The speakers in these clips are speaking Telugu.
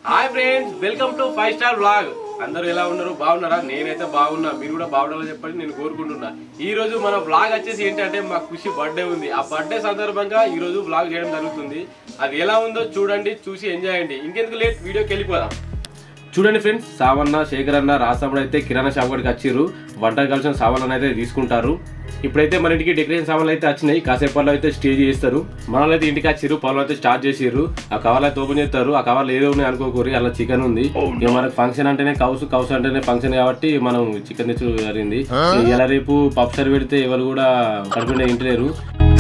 Hi friends welcome to five star blog అందరూ ఎలా ఉన్నారు బాగున్నారా నేనైతే బాగున్నా మీరు కూడా బాగుండాలని చెప్పని నేను కోరుకుంటున్నా ఈ రోజు మన బ్లాగ్ వచ్చేసి ఏంటంటే మా ఖుషి బర్త్డే ఉంది ఆ బర్త్డే సందర్భంగా ఈ రోజు బ్లాగ్ చేయడం జరుగుతుంది అది ఎలా ఉందో చూడండి చూసి ఎంజాయ్ చేయండి ఇంకెందుకు లేట్ వీడియోకి వెళ్ళిపోదాం చూడండి ఫ్రెండ్స్ సావన్న శేఖర్ అన్న రాసాముడు అయితే కిరాణా షాప్ కాడికి వచ్చిర్రు వంట కలిసిన సామాన్లను అయితే తీసుకుంటారు ఇప్పుడైతే మన ఇంటికి డెకరేషన్ సామాన్లు అయితే వచ్చినాయి కాసేపట్లో అయితే స్టేజ్ చేస్తారు మనల్ని అయితే ఇంటికి వచ్చిర్రు పనులు అయితే స్టార్ట్ చేసిర్రు ఆ కవర్లు అయితే ఓపెన్ చేస్తారు ఆ కవర్లు ఏదో ఉన్నాయి అనుకోకూరి అలా చికెన్ ఉంది ఇక మనకు ఫంక్షన్ అంటేనే కౌసు కౌసు అంటేనే ఫంక్షన్ కాబట్టి మనం చికెన్ తెచ్చు జరిగింది ఇలా రేపు పప్సర్ పెడితే ఎవరు కూడా కడుపునే ఇంటలేరు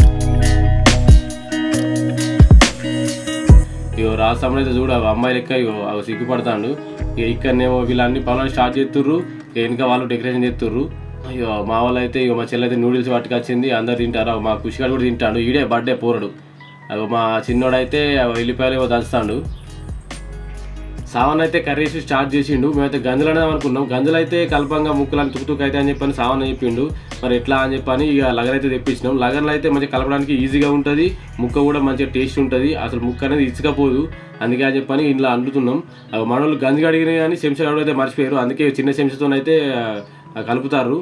ఇగో రాస్తామని అయితే చూడు ఆ అమ్మాయి లెక్క ఇగో అవి సిగ్గుపడతాడు ఇక ఇక్కడనేమో వీళ్ళు అన్ని పనులు స్టార్ట్ చేస్తుర్రు ఇక వెనుక వాళ్ళు డెకరేషన్ చేస్తుర్రు అయ్యో మా వాళ్ళు అయితే ఇగో మా చెల్లి అయితే నూడిల్స్ పట్టుకొచ్చింది అందరు తింటారు మా కుషిగాడు కూడా తింటాడు ఈడే బర్త్డే పోరడు అగో మా చిన్నోడైతే వెళ్ళిపోయాలి ఏవో దంచుతాడు సావన్ అయితే కర్రీస్ స్టార్ట్ చేసిండు మేమైతే గంజలు అనేది అనుకున్నాం గంజలు అయితే కల్పంగా ముక్కలు తుకుతుకు అయితే అని చెప్పని సావన్ చెప్పిండు మరి ఎట్లా అని చెప్పని ఇక లగన్ అయితే తెప్పించినాం లగన్లో అయితే మంచిగా కలపడానికి ఈజీగా ఉంటుంది ముక్క కూడా మంచిగా టేస్ట్ ఉంటుంది అసలు ముక్క అనేది ఇచ్చకపోదు అందుకే అని చెప్పని ఇంట్లో అంటుతున్నాం మనోళ్ళు గంజి అడిగిన కానీ చెంచా అయితే మర్చిపోయారు అందుకే చిన్న చెంచాతో అయితే ఆ, కలుపుతారు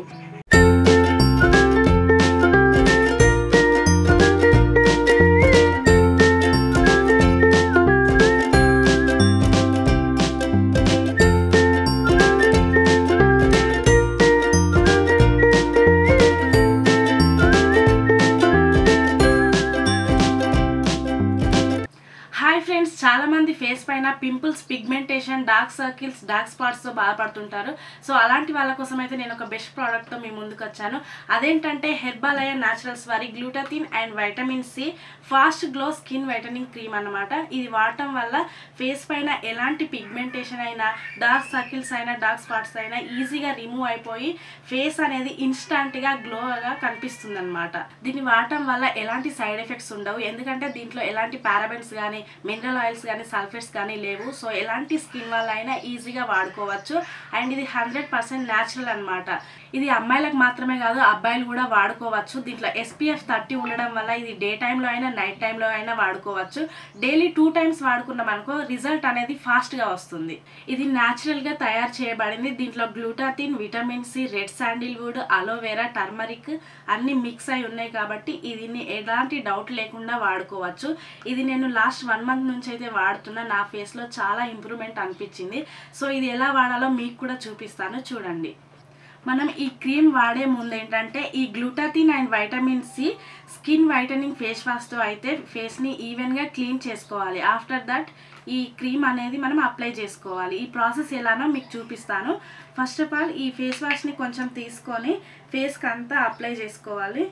హాయ్ ఫ్రెండ్స్ చాలా మంది ఫేస్ పైన pimples pigmentation dark circles dark స్పాట్స్తో బాధపడుతుంటారు సో అలాంటి వాళ్ళ కోసం అయితే నేను ఒక బెస్ట్ ప్రోడక్ట్తో మీ ముందుకు వచ్చాను అదేంటంటే హెర్బాలయ న్యాచురల్స్ వారి glutathione and vitamin C fast glow skin whitening cream అన్నమాట ఇది వాడటం వల్ల ఫేస్ పైన ఎలాంటి పిగ్మెంటేషన్ అయినా డార్క్ సర్కిల్స్ అయినా డార్క్ స్పాట్స్ అయినా ఈజీగా రిమూవ్ అయిపోయి ఫేస్ అనేది ఇన్స్టాంట్గా గ్లోగా కనిపిస్తుంది అనమాట దీన్ని వాడటం వల్ల ఎలాంటి సైడ్ ఎఫెక్ట్స్ ఉండవు ఎందుకంటే దీంట్లో ఎలాంటి పారాబెన్స్ కానీ మినరల్ ఆయిల్స్ కానీ సల్ఫేట్స్ కానీ లేవు సో ఎలాంటి స్కిన్ వల్ల అయినా ఈజీగా వాడుకోవచ్చు అండ్ ఇది హండ్రెడ్ పర్సెంట్ న్యాచురల్ అనమాట ఇది అమ్మాయిలకు మాత్రమే కాదు అబ్బాయిలు కూడా వాడుకోవచ్చు దీంట్లో ఎస్పీఎఫ్ థర్టీ ఉండడం వల్ల ఇది డే టైంలో అయినా నైట్ టైంలో అయినా వాడుకోవచ్చు డైలీ టూ టైమ్స్ వాడుకున్నాం అనుకో రిజల్ట్ అనేది ఫాస్ట్గా వస్తుంది ఇది న్యాచురల్గా తయారు చేయబడింది దీంట్లో glutathione vitamin C red sandalwood aloe vera turmeric అన్ని మిక్స్ అయి ఉన్నాయి కాబట్టి ఇది ఎలాంటి డౌట్ లేకుండా వాడుకోవచ్చు ఇది నేను లాస్ట్ వన్ మంత్ నుంచి అయితే వాడుతున్నా నా ఫేస్లో చాలా ఇంప్రూవ్మెంట్ అనిపించింది సో ఇది ఎలా వాడాలో మీకు కూడా చూపిస్తాను చూడండి మనం ఈ క్రీమ్ వాడే ముందు ఏంటంటే ఈ glutathione and vitamin C skin whitening face వాష్తో అయితే ఫేస్ని ఈవెన్గా క్లీన్ చేసుకోవాలి ఆఫ్టర్ దట్ ఈ క్రీమ్ అనేది మనం అప్లై చేసుకోవాలి ఈ ప్రాసెస్ ఎలానో మీకు చూపిస్తాను ఫస్ట్ ఆఫ్ ఆల్ ఈ ఫేస్ వాష్ని కొంచెం తీసుకొని ఫేస్కి అంతా అప్లై చేసుకోవాలి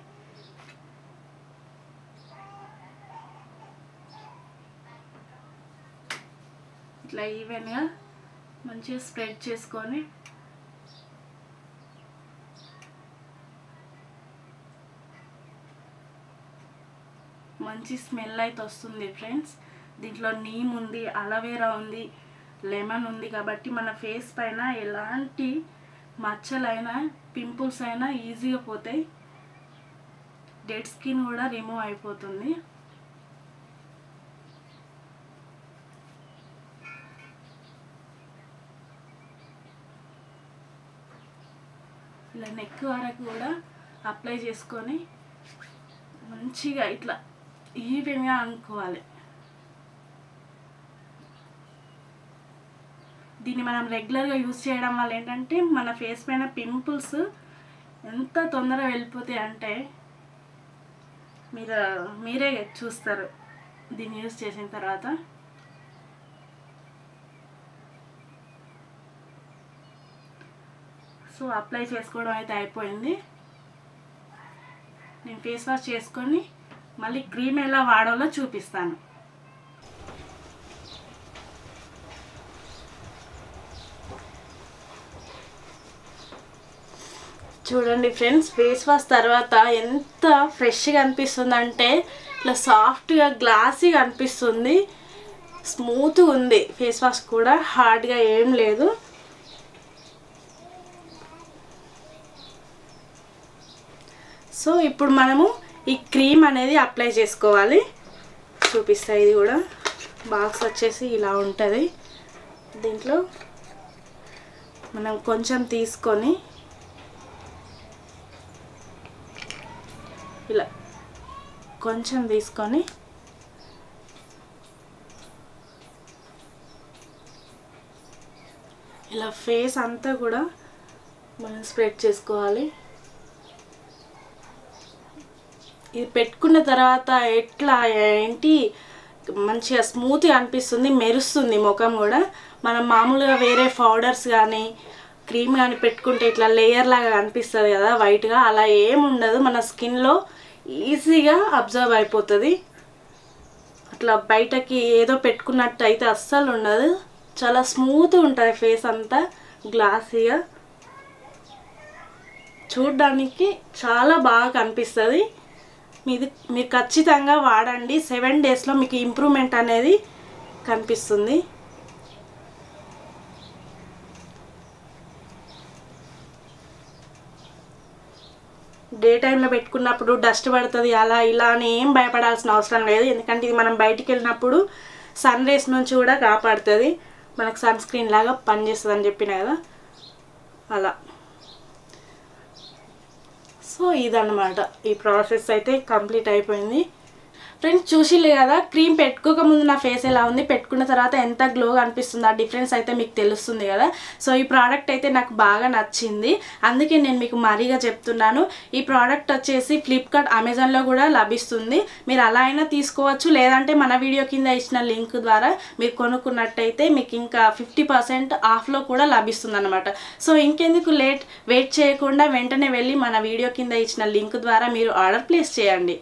ఇట్లా ఈవెన్గా మంచిగా స్ప్రెడ్ చేసుకొని మంచి స్మెల్ అయితే వస్తుంది ఫ్రెండ్స్ దీంట్లో నీమ్ ఉంది అలవేరా ఉంది లెమన్ ఉంది కాబట్టి మన ఫేస్ పైన ఎలాంటి మచ్చలైనా పింపుల్స్ అయినా ఈజీగా పోతాయి డెడ్ స్కిన్ కూడా రిమూవ్ అయిపోతుంది ఇలా నెక్ వరకు కూడా అప్లై చేసుకొని మంచిగా ఇట్లా ఈవెన్గా అనుకోవాలి దీన్ని మనం రెగ్యులర్గా యూజ్ చేయడం వల్ల ఏంటంటే మన ఫేస్ పైన పింపుల్స్ ఎంత తొందరగా వెళ్ళిపోతాయి అంటే మీరు మీరే చూస్తారు దీన్ని యూజ్ చేసిన తర్వాత సో అప్లై చేసుకోవడం అయితే అయిపోయింది నేను ఫేస్ వాష్ చేసుకొని మళ్ళీ క్రీమ్ ఎలా వాడాలో చూపిస్తాను చూడండి ఫ్రెండ్స్ ఫేస్ వాష్ తర్వాత ఎంత ఫ్రెష్గా అనిపిస్తుంది అంటే ఇట్లా సాఫ్ట్గా గ్లాసీగా అనిపిస్తుంది స్మూత్గా ఉంది ఫేస్ వాష్ కూడా హార్డ్గా ఏం లేదు సో ఇప్పుడు మనము ఈ క్రీమ్ అనేది అప్లై చేసుకోవాలి చూపిస్తా ఇది కూడా బాక్స్ వచ్చేసి ఇలా ఉంటుంది దీంట్లో మనం కొంచెం తీసుకొని ఇలా కొంచెం తీసుకొని ఇలా ఫేస్ అంతా కూడా మనం స్ప్రెడ్ చేసుకోవాలి ఇది పెట్టుకున్న తర్వాత ఎట్లా ఏంటి మంచిగా స్మూత్గా అనిపిస్తుంది మెరుస్తుంది ముఖం కూడా మనం మామూలుగా వేరే పౌడర్స్ కానీ క్రీమ్ కానీ పెట్టుకుంటే ఇట్లా లేయర్ లాగా కనిపిస్తుంది కదా వైట్గా అలా ఏం ఉండదు మన స్కిన్లో ఈజీగా అబ్జర్వ్ అయిపోతుంది అట్లా బయటకి ఏదో పెట్టుకున్నట్టు అయితే అస్సలు ఉండదు చాలా స్మూత్ ఉంటుంది ఫేస్ అంతా గ్లాసీగా చూడ్డానికి చాలా బాగా కనిపిస్తుంది మీది మీరు ఖచ్చితంగా వాడండి సెవెన్ డేస్లో మీకు ఇంప్రూవ్మెంట్ అనేది కనిపిస్తుంది డే టైంలో పెట్టుకున్నప్పుడు డస్ట్ పడుతుంది అలా ఇలా అని ఏం భయపడాల్సిన అవసరం లేదు ఎందుకంటే ఇది మనం బయటికి వెళ్ళినప్పుడు సన్ రేస్ నుంచి కూడా కాపాడుతుంది మనకు సన్ స్క్రీన్ లాగా పనిచేస్తుంది అని చెప్పిన కదా అలా సో ఇదన్నమాట ఈ ప్రాసెస్ అయితే కంప్లీట్ అయిపోయింది ఫ్రెండ్స్ చూసిలే కదా క్రీమ్ పెట్టుకోక ముందు నా ఫేస్ ఎలా ఉంది పెట్టుకున్న తర్వాత ఎంత గ్లోగా అనిపిస్తుంది ఆ డిఫరెన్స్ అయితే మీకు తెలుస్తుంది కదా సో ఈ ప్రోడక్ట్ అయితే నాకు బాగా నచ్చింది అందుకే నేను మీకు మరీగా చెప్తున్నాను ఈ ప్రోడక్ట్ వచ్చేసి ఫ్లిప్కార్ట్ అమెజాన్లో కూడా లభిస్తుంది మీరు అలా అయినా తీసుకోవచ్చు లేదంటే మన వీడియో కింద ఇచ్చిన లింక్ ద్వారా మీరు కొనుక్కున్నట్టయితే మీకు ఇంకా ఫిఫ్టీ పర్సెంట్ ఆఫ్లో కూడా లభిస్తుంది అనమాట సో ఇంకెందుకు లేట్ వెయిట్ చేయకుండా వెంటనే వెళ్ళి మన వీడియో కింద ఇచ్చిన లింక్ ద్వారా మీరు ఆర్డర్ ప్లేస్ చేయండి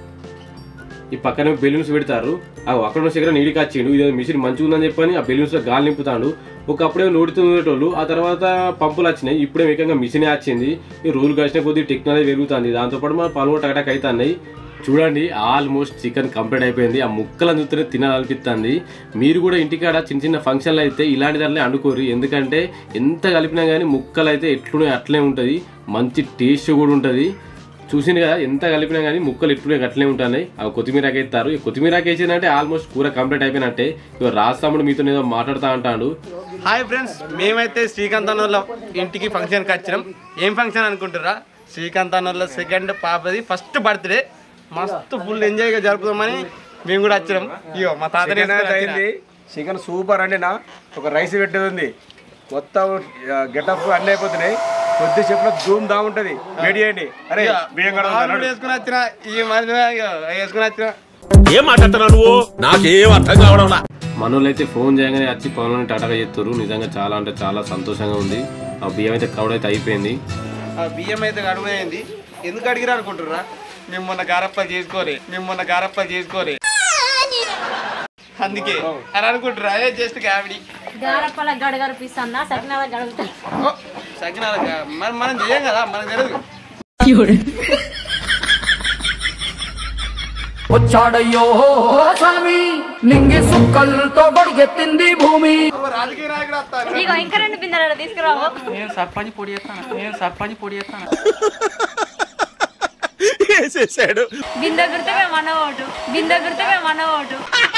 ఈ పక్కనే బెలూన్స్ పెడతారు ఆ అక్కడ ఉన్న దగ్గర నీడికి వచ్చిండు ఇది మిషన్ మంచిగా ఉందని చెప్పని ఆ బెలూన్స్ లో గాలి నింపుతాడు ఒకప్పుడే నోడుతుండేటోళ్ళు ఆ తర్వాత పంపులు వచ్చినాయి ఇప్పుడే ఏకంగా మిషనే వచ్చింది ఈ రోజులు కలిసిన కొద్దీ టెక్నాలజీ పెరుగుతుంది దాంతోపాటు మన పనులు టకటక్ అవుతున్నాయి చూడండి ఆల్మోస్ట్ చికెన్ కంప్లీట్ అయిపోయింది ఆ ముక్కలను చూస్తేనే తినాలనిపిస్తుంది మీరు కూడా ఇంటికాడ చిన్న చిన్న ఫంక్షన్లు అయితే ఇలాంటి దాంట్లో అనుకోరు ఎందుకంటే ఎంత కలిపినా కానీ ముక్కలు అయితే ఎట్లునే అట్లే ఉంటుంది మంచి టేస్ట్ కూడా ఉంటుంది చూసింది కదా ఎంత కలిపినా కానీ ముక్కలు ఎట్లునే అట్లే ఉంటున్నాయి అవి కొత్తిమీరకి ఎత్తారు ఈ కొత్తిమీరకి వేసిందంటే ఆల్మోస్ట్ కూర కంప్లీట్ అయిపోయినట్టే ఇక రాస్తాముడు మీతో ఏదో మాట్లాడుతా అంటాడు హాయ్ ఫ్రెండ్స్ మేమైతే శ్రీకాంత్ అన్నోళ్ళ ఇంటికి ఫంక్షన్కి వచ్చినాం ఏం ఫంక్షన్ అనుకుంటారా శ్రీకాంత్ అన్నోళ్ళ సెకండ్ పాపది ఫస్ట్ బర్త్డే మస్తు ఫుల్ ఎంజాయ్గా జరుపుదామని మేము కూడా వచ్చినాం ఇగో మా తాత చికెన్ అయితే అయింది చికెన్ సూపర్ అండి నా ఒక రైస్ పెట్టేది ఉంది మొత్తం గెటప్ అన్నీ అయిపోతున్నాయి కొద్దిసేపులో ధూమ్ దా ఉంటుంది వేడి చేయండి అరే బియ్యం కూడా ఉందా? నడు. వేసుకుని వచ్చిన ఈ మధ్య వేసుకుని వచ్చిన ఏం మాట్లాడుతున్నావు నువ్వు నాకేం అర్థం కావడం లా. మనోళ్ళు అయితే ఫోన్ చేయగానే వచ్చి పనులను టటగా చేస్తారు నిజంగా చాలా అంటే చాలా సంతోషంగా ఉంది ఆ బియ్యం అయితే కౌడ్ అయితే అయిపోయింది ఆ బియ్యం అయితే అడుగునైంది ఎందుకు అడిగిరా అనుకుంటుర్రా మేము మొన్న గారప్పలు చేసుకోలే మేము మొన్న గారప్పలు చేసుకోలే అందుకే అని అనుకుంటుర్రా అదే జస్ట్ కామెడీ గారప్పల గడగడిపిస్తున్నా సకినాల గడుగుతా ఓ, సకినాలు గా- మరి మనం చేయం కదా మనకు తెలియదు వచ్చాడయ్యో స్వామి నింగి సుక్కలతో గొడిగెత్తింది భూమి రాజకీయ నాయకుడు వస్తారు ఇగో ఇంకా రెండు బిందెలు తీసుకురావు నేను సర్పంచ్ పొడి చేస్తాను నేను సర్పంచ్ పొడి చేస్తాను వేసేసాడు బిందె గుర్తమే మన ఓటు బిందె గుర్తమే మన ఓటు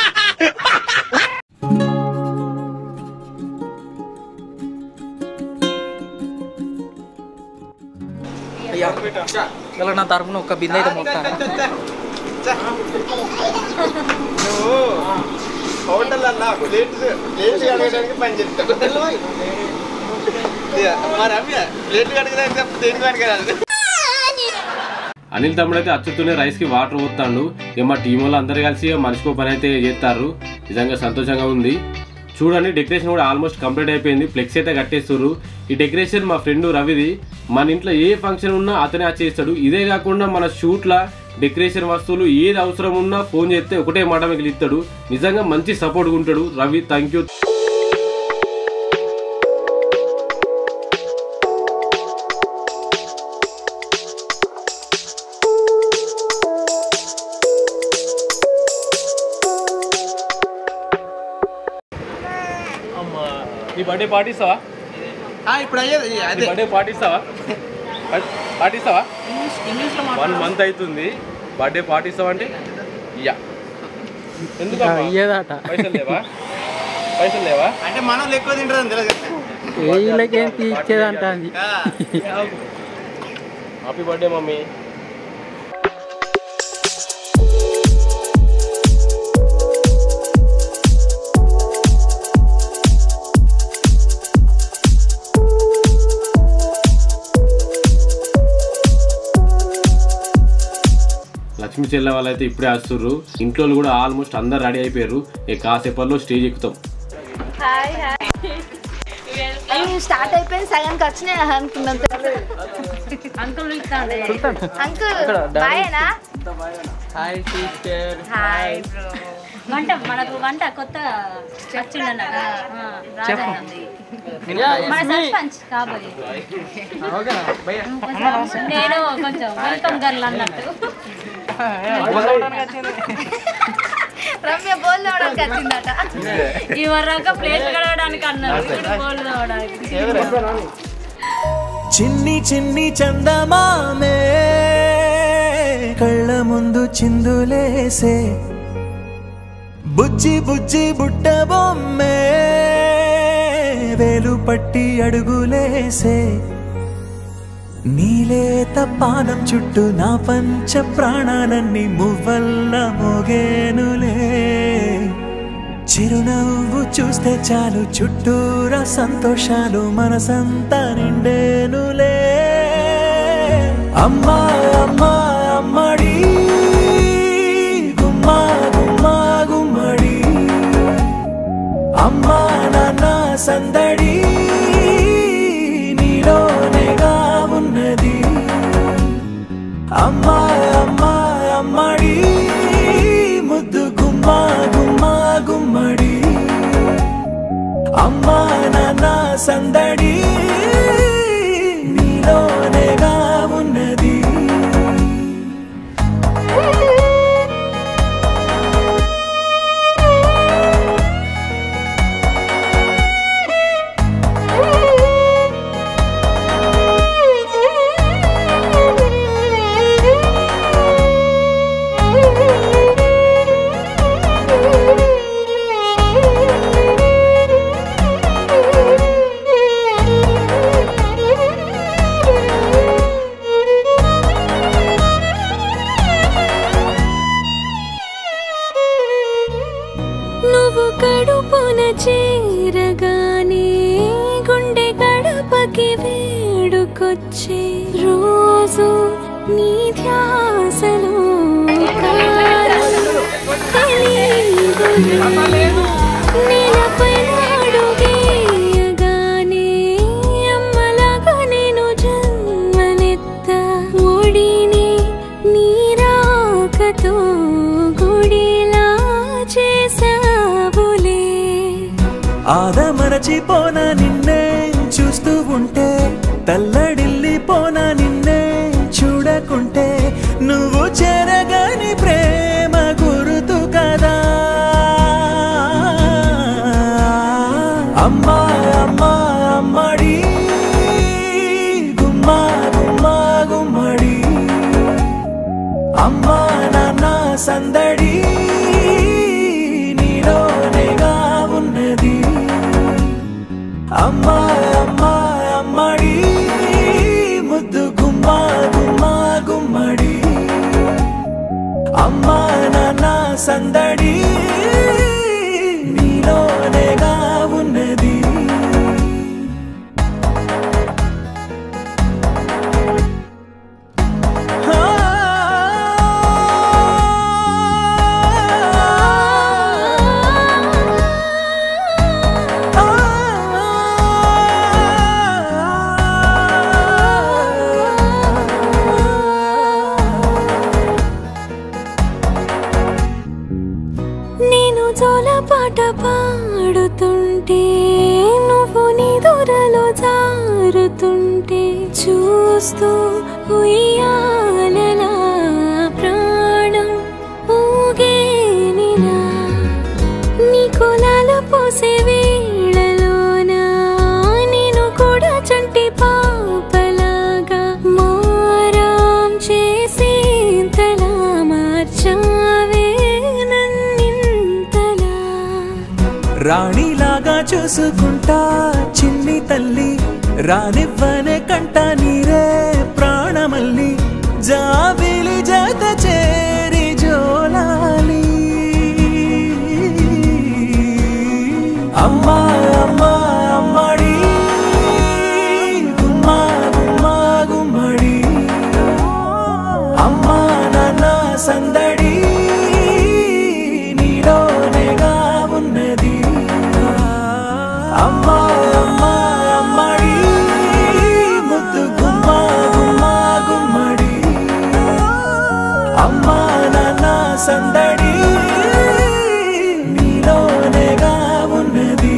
ఇలా నా తరపున ఒక బిందె అయితే మొత్తాను నువ్వు హోటల్ అన్నా ప్లేట్స్ ప్లేట్స్ కడగడానికి పని చెప్తావు మరి అవి ప్లేట్ కడగడానికి తప్ప దేనికి కడగరాదు అనిల్ తమ్ముడు అయితే అచ్చుతూనే రైస్ కి వాటర్ పోతాడు ఇక మా టీం వాళ్ళు అందరు కలిసి ఇక మనిషికో పని అయితే చేస్తారు నిజంగా సంతోషంగా ఉంది చూడండి డెకరేషన్ కూడా ఆల్మోస్ట్ కంప్లీట్ అయిపోయింది ఫ్లెక్స్ అయితే కట్టేస్తారు ఈ డెకరేషన్ మా ఫ్రెండ్ రవిది మన ఇంట్లో ఏ ఫంక్షన్ ఉన్నా అతనే చేస్తాడు ఇదే కాకుండా మన షూట్ల డెకరేషన్ వస్తువులు ఏది అవసరం ఉన్నా ఫోన్ చేస్తే ఒకటే మాట మిగిలిస్తాడు నిజంగా మంచి సపోర్ట్ ఉంటాడు రవి థ్యాంక్ యూ నీ బర్త్డే పాటిస్తావా ఇప్పుడు అయ్యేది అదే బర్త్డే పాటిస్తావా పాటిస్తావా వన్ మంత్ అవుతుంది బర్త్డే పాటిస్తావా అంటే ఇయ్యా ఎందుకు ఇయ్యేదట పైసలు లేవా పైసలు లేవా అంటే మనం ఎక్కువ తింటారని తెలియదు వీళ్ళకేం తీర్చేదంటాంది హ్యాపీ బర్త్డే మమ్మీ లక్ష్మీ చెల్లె వాళ్ళైతే ఇప్పుడే వస్తుర్రు ఇంట్లో కూడా ఆల్మోస్ట్ అందరు రెడీ అయిపోయారు ఈ కాసేపట్లో స్టేజ్ ఎక్కుతాం హాయ్ హాయ్ అవి స్టార్ట్ అయిపోయింది సగానికి వచ్చినాయి అనుకున్నాం అంకుల్ ఇస్తాండే అంకుల్ బాయేనా హాయ్ సిస్టర్ హాయ్ బ్రో వంట మనకు వంట కొత్త వచ్చిండన్నగా రాజా మన సర్పంచ్ కాబోయే నేను కొంచెం వెల్కమ్ గర్ల్ అన్నట్టు రమ్య బోల్ తోవడానికి వచ్చిందట ఈ వరకు ప్లేట్ కడగడానికి అన్నారు ఇప్పుడు బోల్ తోవడానికి చిన్ని చిన్ని చందమామే కళ్ళ ముందు చిందులేసే బుజ్జి బుజ్జి బుట్ట బొమ్మే వేలు పట్టి అడుగులేసే నీలేత పానం చుట్టూ నా పంచ ప్రాణాలన్నీ మువ్వల్ల మోగేనులే చిరునవ్వు చూస్తే చాలు చుట్టూరా సంతోషాలు మనసంతా నిండేనులే అమ్మా అమ్మా అమ్మడి గుమ్మా గుమ్మా గుమ్మడి అమ్మా నాన్న సందడి నీలోనేగా ఉన్నది అమ్మా అమ్మా అమ్మడి ముద్దు గుమ్మా గుమ్మా గుమ్మడి అమ్మా నాన్న సందడి నీలోనేగా ఉన్నది నువ్వు కడుపున చేరగానే గుండె గడపకి వేడుకొచ్చే రోజు నీ ధ్యాసలో కాలం తెలీదులే. నేలపైన అడుగేయగానే అమ్మలాగా నేను జన్మనెత్త ఒడిని నీరాకతో గుడిలా చేసావులే ఆదమరచిపోన నిన్నే చూస్తూ ఉంటే తల్లడిల్లిపోన నిన్నే చూడకుంటే నువ్వు చెరగని ప్రేమ గురుతు కదా అమ్మా అమ్మా అమ్మడి గుమ్మా గుమ్మా గుమ్మడి అమ్మా నాన్న సందడి నీలోనేగా ఉన్నది అమ్మా అమ్మా అమ్మడి ముద్దు గుమ్మా గుమ్మా గుమ్మడి అమ్మా నాన్న సందడి నీలోనేగా ఉన్నది నేను జోల పాట పాడుతుంటే నువ్వు నీ దూరలో జారుతుంటే చూస్తూ ఉయ్యాలలా ప్రాణం ఊగేనినా నీ కులాలు పోసే వేళలోన నేను కూడా చంటి పాపలాగా మారాం చేసి తలా మార్చావే నన్నింతలా రాణిలాగా చూసుకుంటా చిన్ని తల్లి రానివ్వనే కంట నీరే ప్రాణమల్లి జాబిలి జత చేరి జోలాలి అమ్మా అమ్మా అమ్మడి గుమ్మా గుమ్మా గుమ్మడి అమ్మా నాన్న సందడి నీలోనేగా ఉన్నది అమ్మా అమ్మా అమ్మడి ముద్దు గుమ్మా గుమ్మా గుమ్మడి అమ్మా నాన్న సందడి నీలోనేగా ఉన్నది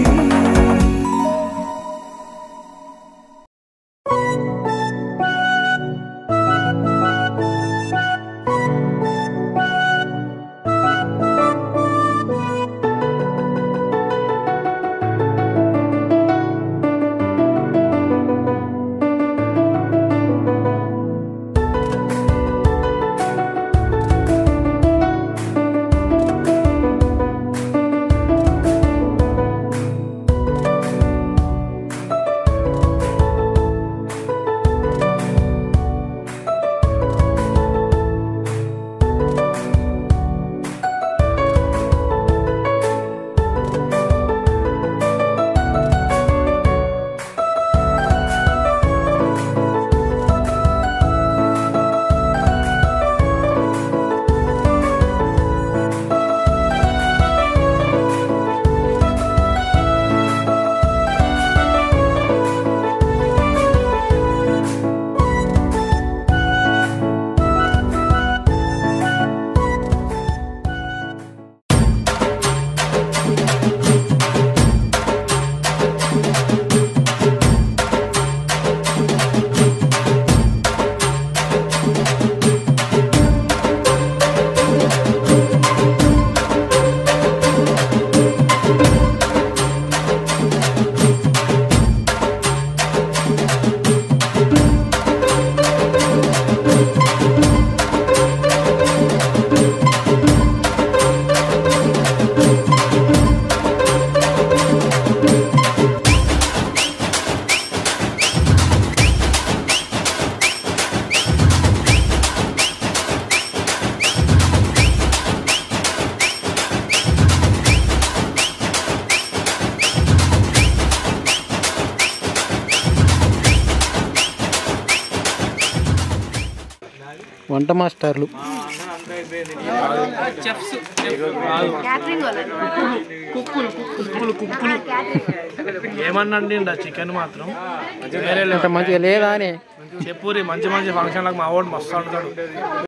వంట మాస్టర్లు ఏమన్నా చికెన్ మాత్రం అంత మంచిగా లేదా అని చెప్పురి మంచి మంచి ఫంక్షన్లకు మా వాడు మస్తు ఆడుతాడు